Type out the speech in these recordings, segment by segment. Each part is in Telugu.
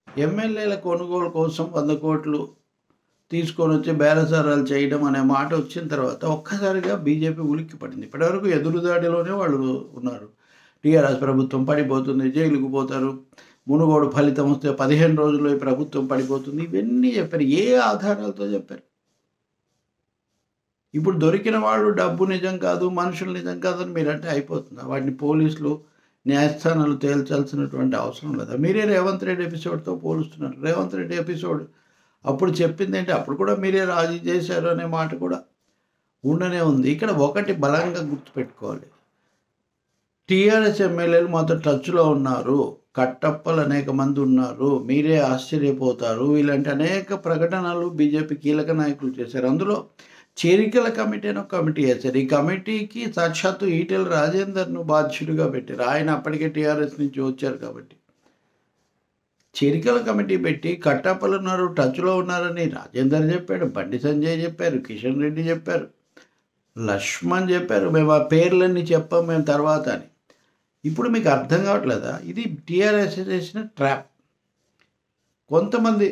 ఎమ్మెల్యేల కొనుగోలు కోసం వంద కోట్లు తీసుకొని వచ్చి బేరసారాలు చేయడం అనే మాట వచ్చిన తర్వాత ఒక్కసారిగా బీజేపీ ఉలిక్కి పడింది ఇప్పటివరకు ఎదురుదాడిలోనే వాళ్ళు ఉన్నారు టీఆర్ఎస్ ప్రభుత్వం పడిపోతుంది జైలుకు పోతారు మునుగోడు ఫలితం వస్తే పదిహేను రోజుల్లో ఈ ప్రభుత్వం పడిపోతుంది ఇవన్నీ చెప్పారు ఏ ఆధారాలతో చెప్పారు ఇప్పుడు దొరికిన వాళ్ళు డబ్బు నిజం కాదు మనుషులు నిజం కాదని మీరంటే అయిపోతుందా వాటిని పోలీసులు న్యాయస్థానాలు తేల్చాల్సినటువంటి అవసరం లేదా మీరే రేవంత్ రెడ్డి ఎపిసోడ్తో పోలుస్తున్నారు రేవంత్ రెడ్డి ఎపిసోడ్ అప్పుడు చెప్పింది ఏంటి అప్పుడు కూడా మీరే రాజీ చేశారు అనే మాట కూడా ఉండనే ఉంది ఇక్కడ ఒకటి బలంగా గుర్తుపెట్టుకోవాలి టీఆర్ఎస్ ఎమ్మెల్యేలు మాతో టచ్లో ఉన్నారు కట్టప్పలు అనేక మంది ఉన్నారు మీరే ఆశ్చర్యపోతారు ఇలాంటి అనేక ప్రకటనలు బీజేపీ కీలక నాయకులు చేశారు అందులో చేరికల కమిటీ అని ఒక కమిటీ వేశారు ఈ కమిటీకి సాక్షాత్తు ఈటెల రాజేందర్ను బాధ్యుడిగా పెట్టారు ఆయన అప్పటికే టీఆర్ఎస్ నుంచి వచ్చారు కాబట్టి చేరికల కమిటీ పెట్టి కట్టప్పలు ఉన్నారు టచ్లో ఉన్నారని రాజేందర్ చెప్పాడు బండి సంజయ్ చెప్పారు కిషన్ రెడ్డి చెప్పారు లక్ష్మణ్ చెప్పారు మేము ఆ పేర్లన్నీ చెప్పాం మేము తర్వాత అని ఇప్పుడు మీకు అర్థం కావట్లేదా ఇది టీఆర్ఎస్ చేసిన ట్రాప్ కొంతమంది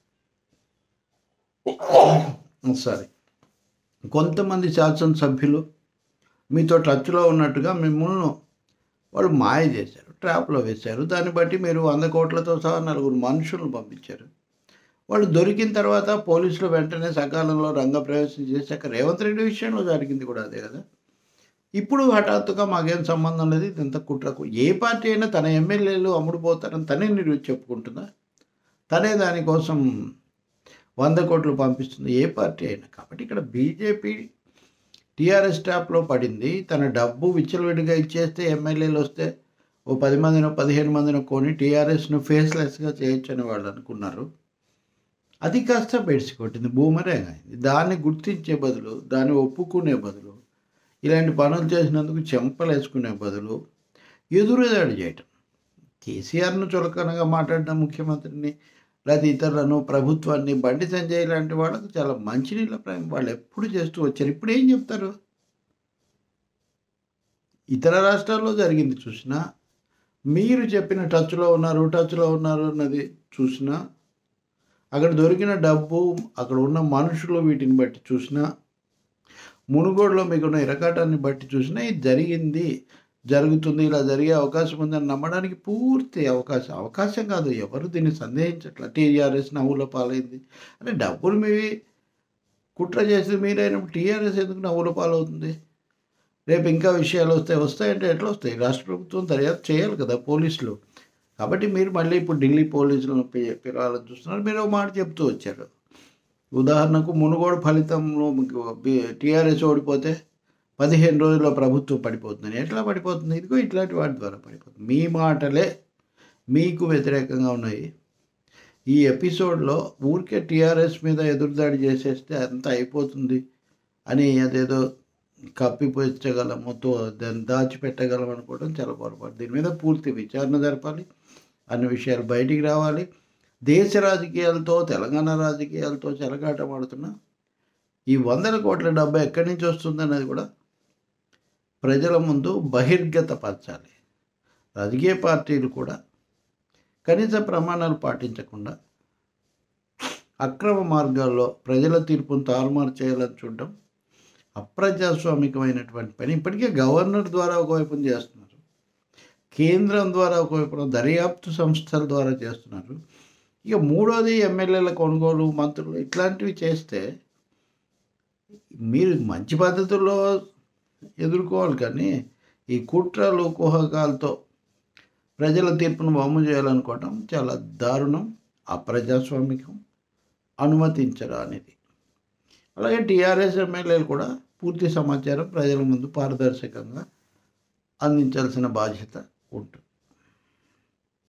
సారీ కొంతమంది శాసనసభ్యులు మీతో టచ్లో ఉన్నట్టుగా మిమ్మల్ని వాళ్ళు మాయ చేశారు ట్రాప్లో వేశారు దాన్ని బట్టి మీరు వంద కోట్లతో సహా నలుగురు మనుషులను పంపించారు వాళ్ళు దొరికిన తర్వాత పోలీసులు వెంటనే సకాలంలో రంగప్రవేశం చేశాక రేవంత్ రెడ్డి విషయంలో జరిగింది కూడా అదే కదా ఇప్పుడు హఠాత్తుగా మాకేం సంబంధం లేదు ఇదంతా కుట్రకు ఏ పార్టీ అయినా తన ఎమ్మెల్యేలు అమ్ముడుపోతారని తనే మీరు చెప్పుకుంటుందా తనే దానికోసం వంద కోట్లు పంపిస్తుంది ఏ పార్టీ అయినా కాబట్టి ఇక్కడ బీజేపీ టీఆర్ఎస్ స్టాప్లో పడింది తన డబ్బు విచ్చలవిడిగా ఇచ్చేస్తే ఎమ్మెల్యేలు వస్తే ఓ పది మందినో పదిహేను మందినో కొని టీఆర్ఎస్ను ఫేస్లెస్గా చేయొచ్చని వాళ్ళు అనుకున్నారు అది కాస్త బెడిసి కొట్టింది బూమరేంగ్ అయింది దాన్ని గుర్తించే బదులు దాన్ని ఒప్పుకునే బదులు ఇలాంటి పనులు చేసినందుకు చెంపలేసుకునే బదులు ఎదురుదాడి చేయటం కేసీఆర్ను చులకనగా మాట్లాడిన ముఖ్యమంత్రిని లేదా ఇతరులను ప్రభుత్వాన్ని బండి సంజయ్ లాంటి వాళ్ళకు చాలా మంచినీళ్ళ ప్రేమ వాళ్ళు ఎప్పుడు చేస్తూ వచ్చారు ఇప్పుడు ఏం చెప్తారు ఇతర రాష్ట్రాల్లో జరిగింది చూసినా మీరు చెప్పిన టచ్లో ఉన్నారు టచ్లో ఉన్నారు అన్నది చూసినా అక్కడ దొరికిన డబ్బు అక్కడ ఉన్న మనుషులు వీటిని బట్టి చూసినా మునుగోడులో మీకున్న ఇరకాటాన్ని బట్టి చూసినా ఇది జరిగింది జరుగుతుంది ఇలా జరిగే అవకాశం ఉందని నమ్మడానికి పూర్తి అవకాశం అవకాశం కాదు ఎవరు దీన్ని సందేహించట్ల టీఆర్ఎస్ నవ్వుల పాలైంది అంటే డబ్బులు మీవి కుట్ర చేసి మీరైనప్పుడు టీఆర్ఎస్ ఎందుకు నవ్వుల పాలవుతుంది రేపు ఇంకా విషయాలు వస్తాయి వస్తాయంటే ఎట్లా వస్తాయి రాష్ట్ర ప్రభుత్వం దర్యాప్తు చేయాలి కదా పోలీసులు కాబట్టి మీరు మళ్ళీ ఇప్పుడు ఢిల్లీ పోలీసులను పి- పిలవాలని చూస్తున్నారు మీరు ఒక మాట చెప్తూ వచ్చారు ఉదాహరణకు మునుగోడు ఫలితంలో మీకు టీఆర్ఎస్ ఓడిపోతే పదిహేను రోజుల్లో ప్రభుత్వం పడిపోతుందని ఎట్లా పడిపోతుంది ఇదిగో ఇట్లాంటి వాటి ద్వారా పడిపోతుంది మీ మాటలే మీకు వ్యతిరేకంగా ఉన్నాయి ఈ ఎపిసోడ్లో ఊరికే టీఆర్ఎస్ మీద ఎదురుదాడి చేసేస్తే అంత అయిపోతుంది అని అదేదో కప్పిపుచ్చగలము తో దాన్ని దాచిపెట్టగలం అనుకోవడం చాలా పొరపాటు దీని మీద పూర్తి విచారణ జరపాలి అన్ని విషయాలు బయటికి రావాలి దేశ రాజకీయాలతో తెలంగాణ రాజకీయాలతో చెలగాటమాడుతున్న ఈ వందల కోట్ల డబ్బు ఎక్కడి నుంచి వస్తుందన్నది కూడా ప్రజల ముందు బహిర్గతపరచాలి రాజకీయ పార్టీలు కూడా కనీస ప్రమాణాలు పాటించకుండా అక్రమ మార్గాల్లో ప్రజల తీర్పును తారుమారు చేయాలని చూడడం అప్రజాస్వామికమైనటువంటి పని ఇప్పటికే గవర్నర్ ద్వారా ఒకవైపు చేస్తున్నారు కేంద్రం ద్వారా ఒకవైపు దర్యాప్తు సంస్థల ద్వారా చేస్తున్నారు ఇక మూడోది ఎమ్మెల్యేల కొనుగోలు మంత్రులు ఇట్లాంటివి చేస్తే మీరు మంచి పద్ధతుల్లో ఎదుర్కోవాలి కానీ ఈ కుట్రలు కుహకాలతో ప్రజల తీర్పును బొమ్మ చేయాలనుకోవటం చాలా దారుణం అప్రజాస్వామికం అనుమతించరా అనేది అలాగే టీఆర్ఎస్ ఎమ్మెల్యేలు కూడా పూర్తి సమాచారం ప్రజల ముందు పారదర్శకంగా అందించాల్సిన బాధ్యత ఉంటుంది